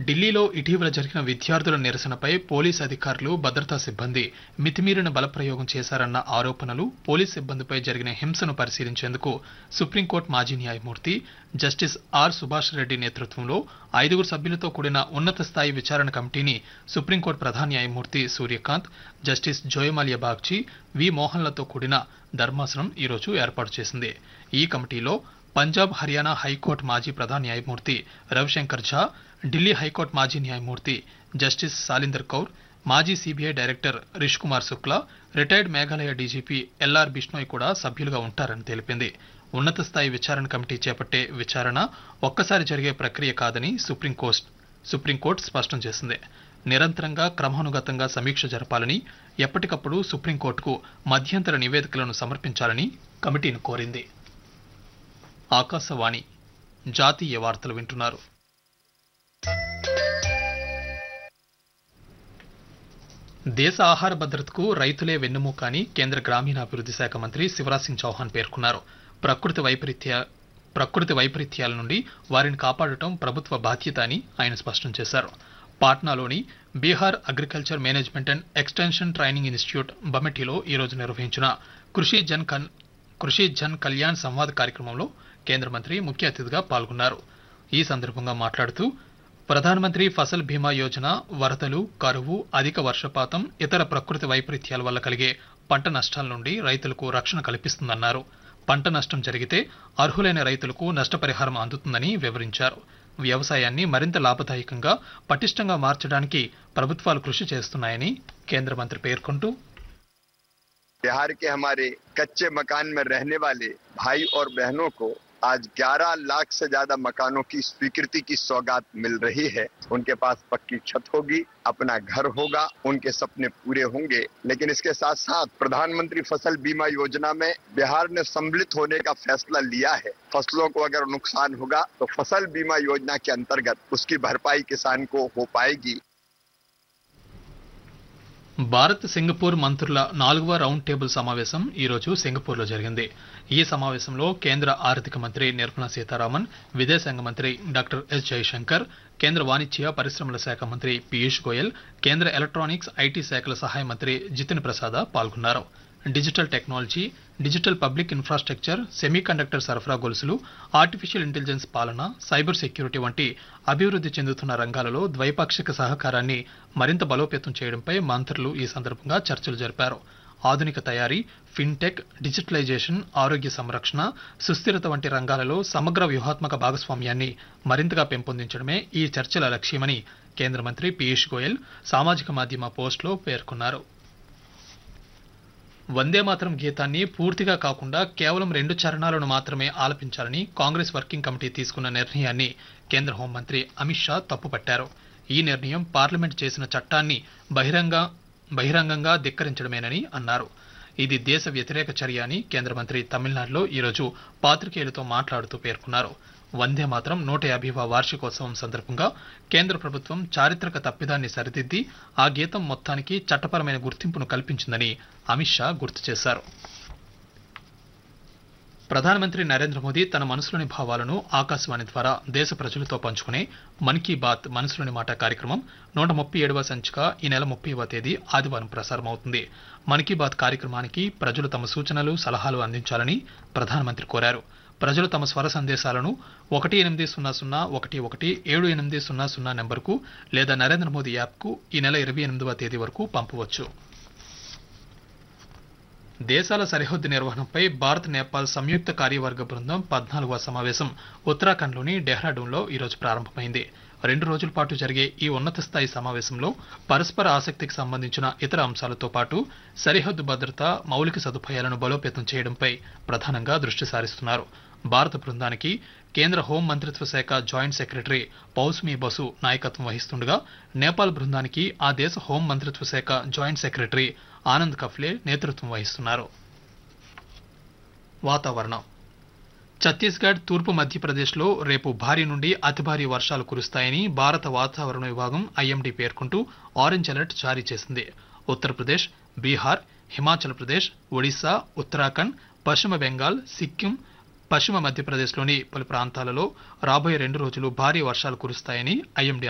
ఢిల్లీలో ఇటీవల జరిగిన విద్యార్థుల నిరసనపై పోలీస్ అధికారులు భద్రతా సిబ్బంది మితిమీరిన బలప్రయోగం చేశారన్న ఆరోపణలు పోలీస్ సిబ్బందిపై జరిగిన హింసను పరిశీలించేందుకు సుప్రీంకోర్టు మాజీ న్యాయమూర్తి జస్టిస్ ఆర్ సుభాష్ రెడ్డి నేతృత్వంలో ఐదుగురు సభ్యులతో కూడిన ఉన్నత స్థాయి విచారణ కమిటీని సుప్రీంకోర్టు ప్రధాన న్యాయమూర్తి సూర్యకాంత్ జస్టిస్ జోయమాలియా బాగ్చి వి మోహన్లతో కూడిన ధర్మాసనం ఈరోజు ఏర్పాటు చేసింది ఈ కమిటీలో పంజాబ్ హర్యానా హైకోర్టు మాజీ ప్రధాన న్యాయమూర్తి రవిశంకర్ ఝా ఢిల్లీ హైకోర్టు మాజీ న్యాయమూర్తి జస్టిస్ సాలిందర్ కౌర్ మాజీ CBI director Rishi Kumar Shukla retired Meghalaya DGP LR Bishnoi కూడా సభ్యులుగా ఉంటారని తెలిపింది ఉన్నత స్థాయి విచారణ కమిటీ చేపట్టే విచారణ ఒక్కసారి జరిగే ప్రక్రియ కాదని సుప్రీంకోర్టు సుప్రీంకోర్టు స్పష్టం చేసింది నిరంతరంగా క్రమానుగతంగా సమీక్ష జరపాలని ఎప్పటికప్పుడు సుప్రీంకోర్టుకు మధ్యంతర నివేదికలను సమర్పించాలని కమిటీని కోరింది ఆకాశవాణి జాతీయ వార్తలు వింటున్నారు దేశ ఆహార భద్రతకు రైతులే వెన్నుముక అని కేంద్ర గ్రామీణాభివృద్ధి శాఖ మంత్రి శివరాజ్ సింగ్ చౌహాన్ పేర్కొన్నారు ప్రకృతి వైపరీత్య ప్రకృతి వైపరీత్యాల నుండి వారిని కాపాడటం ప్రభుత్వ బాధ్యత అని ఆయన స్పష్టం చేశారు పాట్నాలోని Bihar agriculture management and extension training institute బమెటీలో ఈరోజు నిర్వహించిన కృషి జన్ కన్ కృషి జన్ కళ్యాణ్ సంవాద్ కార్యక్రమంలో కేంద్ర మంత్రి ముఖ్య అతిథిగా పాల్గొన్నారు ఈ సందర్భంగా మాట్లాడుతూ ప్రధానమంత్రి ఫసల్ బీమా యోజన వరదలు కరువు అధిక వర్షపాతం ఇతర ప్రకృతి వైపరీత్యాల వల్ల కలిగే పంట నష్టాల నుండి రైతులకు రక్షణ కల్పిస్తుందన్నారు పంట నష్టం జరిగితే అర్హులైన రైతులకు నష్టపరిహారం అందుతుందని వివరించారు వ్యవసాయాన్ని మరింత లాభదాయకంగా పటిష్టంగా మార్చడానికి ప్రభుత్వాలు కృషి చేస్తున్నాయని కేంద్ర మంత్రి పేర్కొంటూ बिहार के हमारे कच्चे मकान में रहने वाले भाई और बहनों को आज 11 लाख से ज्यादा मकानों की स्वीकृति की सौगात मिल रही है उनके पास पक्की छत होगी अपना घर होगा उनके सपने पूरे होंगे लेकिन इसके साथ साथ प्रधानमंत्री फसल बीमा योजना में बिहार ने सम्मिलित होने का फैसला लिया है फसलों को अगर नुकसान होगा तो फसल बीमा योजना के अंतर्गत उसकी भरपाई किसान को हो पाएगी భారత్ సింగపూర్ మంత్రుల నాలుగవ రౌండ్ టేబుల్ సమావేశం ఈరోజు సింగపూర్లో జరిగింది ఈ సమావేశంలో కేంద్ర ఆర్థిక మంత్రి నిర్మలా సీతారామన్ విదేశాంగ మంత్రి డాక్టర్ ఎస్ జయశంకర్ కేంద్ర వాణిజ్య పరిశ్రమల శాఖ మంత్రి పీయూష్ గోయల్ కేంద్ర ఎలక్ట్రానిక్స్ ఐటీ శాఖల సహాయ మంత్రి జితిన్ ప్రసాద పాల్గొన్నారు digital technology digital public infrastructure semiconductor సరఫరా గొలుసులు ఆర్టిఫిషియల్ ఇంటెలిజెన్స్ పాలన సైబర్ సెక్యూరిటీ వంటి అభివృద్ధి చెందుతున్న రంగాలలో ద్వైపాక్షిక సహకారాన్ని మరింత బలోపేతం చేయడంపై మంత్రులు ఈ సందర్భంగా చర్చలు జరిపారు ఆధునిక తయారీ ఫిన్టెక్ డిజిటలైజేషన్ ఆరోగ్య సంరక్షణ సుస్థిరత వంటి రంగాలలో సమగ్ర వ్యూహాత్మక భాగస్వామ్యాన్ని మరింతగా పెంపొందించడమే ఈ చర్చల లక్ష్యమని కేంద్ర మంత్రి పీయూష్ గోయల్ సామాజిక మాధ్యమ పోస్టులో పేర్కొన్నారు వందే మాతరం గీతాన్ని పూర్తిగా కాకుండా కేవలం రెండు చరణాలను మాత్రమే ఆలపించాలని కాంగ్రెస్ వర్కింగ్ కమిటీ తీసుకున్న నిర్ణయాన్ని కేంద్ర హోంమంత్రి అమిత్ షా తప్పుపట్టారు ఈ నిర్ణయం పార్లమెంట్ చేసిన చట్టాన్ని బహిరంగ బహిరంగంగా ధిక్కరించడమేనని అన్నారు ఇది దేశ వ్యతిరేక చర్య అని కేంద్ర మంత్రి తమిళనాడులో ఈరోజు పాత్రికేయులతో మాట్లాడుతూ పేర్కొన్నారు వందే మాత్రం నూట యాభైవ వార్షికోత్సవం సందర్భంగా కేంద్ర ప్రభుత్వం చారిత్రక తప్పిదాన్ని సరిదిద్ది ఆ గీతం మొత్తానికి చట్టపరమైన గుర్తింపును కల్పించిందని అమిత్ షా గుర్తు చేశారు ప్రధానమంత్రి నరేంద్ర మోదీ తన మనసులోని భావాలను ఆకాశవాణి ద్వారా దేశ ప్రజలతో పంచుకునే మన్ కీ బాత్ మనసులోని మాట కార్యక్రమం నూట ముప్పై ఏడవ సంచిక ఈ నెల ముప్పైవ తేదీ ఆదివారం ప్రసారం అవుతుంది మన్ కీ బాత్ కార్యక్రమానికి ప్రజలు తమ సూచనలు సలహాలు అందించాలని ప్రధానమంత్రి కోరారు ప్రజలు తమ స్వర సందేశాలను ఒకటి ఎనిమిది సున్నా సున్నా ఒకటి ఒకటి ఏడు ఎనిమిది సున్నా సున్నా నెంబర్కు లేదా నరేంద్ర మోదీ యాప్కు ఈ నెల ఇరవై ఎనిమిదవ తేదీ వరకు పంపవచ్చు దేశాల సరిహద్దు నిర్వహణపై భారత్ నేపాల్ సంయుక్త కార్యవర్గ బృందం పద్నాలుగవ సమావేశం ఉత్తరాఖండ్లోని డెహ్రాడూన్లో ఈరోజు ప్రారంభమైంది రెండు రోజుల పాటు జరిగే ఈ ఉన్నత స్థాయి సమావేశంలో పరస్పర ఆసక్తికి సంబంధించిన ఇతర అంశాలతో పాటు సరిహద్దు భద్రత మౌలిక సదుపాయాలను బలోపేతం చేయడంపై ప్రధానంగా దృష్టి సారిస్తున్నారు భారత బృందానికి కేంద్ర హోం మంత్రిత్వ శాఖ జాయింట్ సెక్రటరీ పౌస్మీ బసు నాయకత్వం వహిస్తుండగా నేపాల్ బృందానికి ఆ దేశ హోం మంత్రిత్వ శాఖ జాయింట్ సెక్రటరీ ఆనంద్ కఫ్లే నేతృత్వం వహిస్తున్నారు వాతావరణం ఛత్తీస్గఢ్ తూర్పు మధ్యప్రదేశ్లో రేపు భారీ నుండి అతి భారీ వర్షాలు కురుస్తాయని భారత వాతావరణ విభాగం ఐఎండీ పేర్కొంటూ ఆరెంజ్ అలర్ట్ జారీ చేసింది ఉత్తరప్రదేశ్ బీహార్ హిమాచల్ ప్రదేశ్ ఒడిశా ఉత్తరాఖండ్ పశ్చిమ బెంగాల్ సిక్కిం పశ్చిమ మధ్యప్రదేశ్లోని పలు ప్రాంతాలలో రాబోయే రెండు రోజులు భారీ వర్షాలు కురుస్తాయని ఐఎండీ